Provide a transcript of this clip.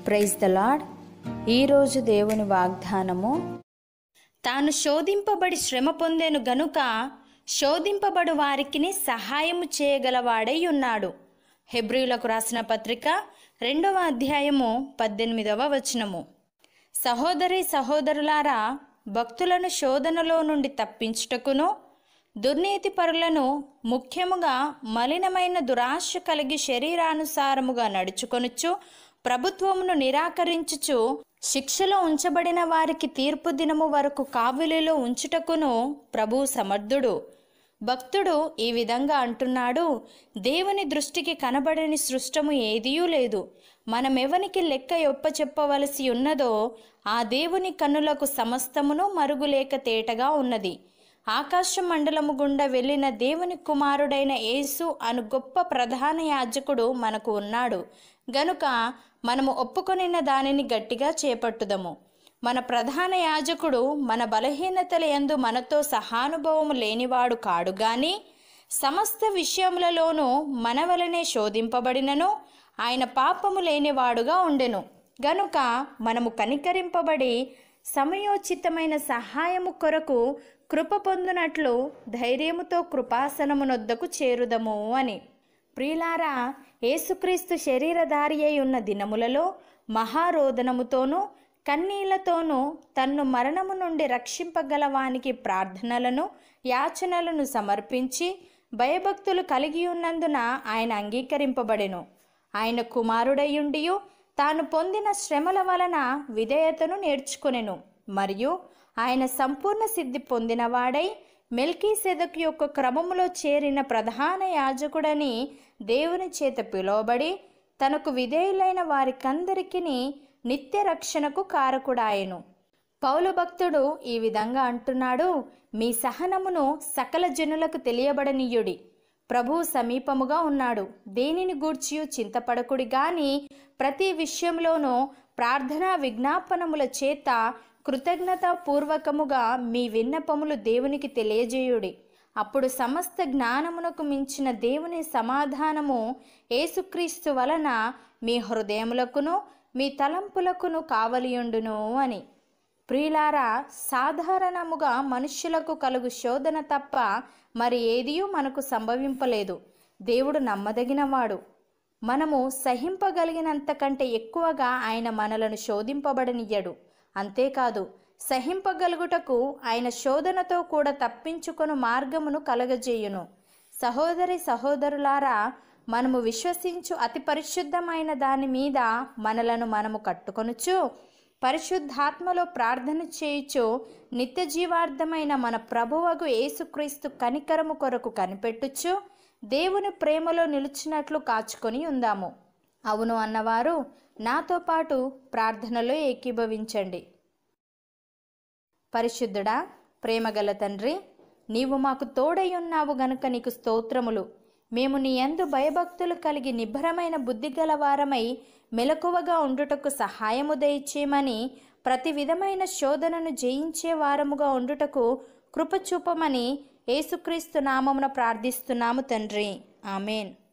praise the lord ఈరోజు దేవుని వాగ్దానము తాను శోధింపబడి శ్రమ పొందెను గనుక శోధింపబడు వారికిని సహాయము చేయగలవాడై ఉన్నాడు హెబ్రియులకు రాసిన పత్రిక రెండవ అధ్యాయము పద్దెనిమిదవ వచనము సహోదరి సహోదరులారా భక్తులను శోధనలో నుండి తప్పించుటకును దుర్నీతి పరులను ముఖ్యముగా మలినమైన దురాశ కలిగి శరీరానుసారముగా నడుచుకొనుచు ప్రభుత్వమును నిరాకరించుచు శిక్షలో ఉంచబడిన వారికి తీర్పు దినము వరకు కావిలిలో ఉంచుటకును ప్రభు సమర్థుడు భక్తుడు ఈ విధంగా అంటున్నాడు దేవుని దృష్టికి కనబడని సృష్టము ఏదియూ లేదు మనమెవనికి లెక్క ఒప్ప చెప్పవలసి ఉన్నదో ఆ దేవుని కన్నులకు సమస్తమును మరుగులేక తేటగా ఉన్నది ఆకాశ మండలము గుండా వెళ్ళిన దేవుని కుమారుడైన యేసు అను గొప్ప ప్రధాన యాజకుడు మనకు ఉన్నాడు గనుక మనము ఒప్పుకొనిన దానిని గట్టిగా చేపట్టుదము మన ప్రధాన యాజకుడు మన బలహీనతల యందు మనతో సహానుభవము లేనివాడు కాడు గాని సమస్త విషయములలోనూ మన వలనే శోధింపబడినను ఆయన పాపము లేనివాడుగా ఉండెను గనుక మనము కనికరింపబడి సమయోచితమైన సహాయము కొరకు కృప పొందునట్లు ధైర్యముతో కృపాసనమునొద్దకు చేరుదము అని ప్రియులారా యేసుక్రీస్తు శరీరధారి అయి ఉన్న దినములలో మహారోదనముతోనూ కన్నీళ్లతోనూ తన్ను మరణము నుండి రక్షింపగలవానికి ప్రార్థనలను యాచనలను సమర్పించి భయభక్తులు కలిగి ఉన్నందున ఆయన అంగీకరింపబడెను ఆయన కుమారుడయుండియు తాను పొందిన శ్రమల వలన విధేయతను నేర్చుకొనెను మరియు ఆయన సంపూర్ణ సిద్ధి పొందినవాడై మెల్కీ సెదక్ యొక్క క్రమములో చేరిన ప్రధాన యాజకుడని దేవుని చేత పిలువబడి తనకు విధేయులైన వారికందరికీ నిత్య రక్షణకు కారకుడాయను పౌలు భక్తుడు ఈ విధంగా అంటున్నాడు మీ సహనమును సకల జనులకు తెలియబడనీయుడి ప్రభు సమీపముగా ఉన్నాడు దేనిని గూర్చియు చింతపడకుడి గాని ప్రతి విషయంలోనూ ప్రార్థనా విజ్ఞాపనముల చేత కృతజ్ఞతాపూర్వకముగా మీ విన్నపములు దేవునికి తెలియజేయుడి అప్పుడు సమస్త జ్ఞానమునకు మించిన దేవుని సమాధానము యేసుక్రీస్తు వలన మీ హృదయములకును మీ తలంపులకును కావలియుండును అని ప్రియులారా సాధారణముగా మనుష్యులకు కలుగు శోధన తప్ప మరి ఏదియూ మనకు సంభవింపలేదు దేవుడు నమ్మదగినవాడు మనము సహింపగలిగినంత కంటే ఎక్కువగా ఆయన మనలను శోధింపబడనియ్యడు అంతేకాదు సహింపగలుగుటకు ఆయన శోధనతో కూడా తప్పించుకొను మార్గమును కలగజేయును సహోదరి సహోదరులారా మనము విశ్వసించు అతి పరిశుద్ధమైన దాని మీద మనలను మనము కట్టుకొనుచు పరిశుద్ధాత్మలో ప్రార్థన చేయుచు నిత్య జీవార్థమైన మన ప్రభువగు యేసుక్రీస్తు కనికరము కొరకు కనిపెట్టుచు దేవుని ప్రేమలో నిలిచినట్లు కాచుకొని ఉందాము అవును అన్నవారు నాతో పాటు ప్రార్థనలో ఏకీభవించండి పరిశుద్ధుడా ప్రేమగల తండ్రి నీవు మాకు తోడై ఉన్నావు గనుక నీకు స్తోత్రములు మేము నీ యందు భయభక్తులు కలిగి నిబ్బరమైన బుద్ధి గలవారమై మెలకువగా ఉండుటకు సహాయము దయచేయమని ప్రతి విధమైన శోధనను జయించే వారముగా ఉండుటకు కృప చూపమని యేసుక్రీస్తు నామమున ప్రార్థిస్తున్నాము తండ్రి ఆమెన్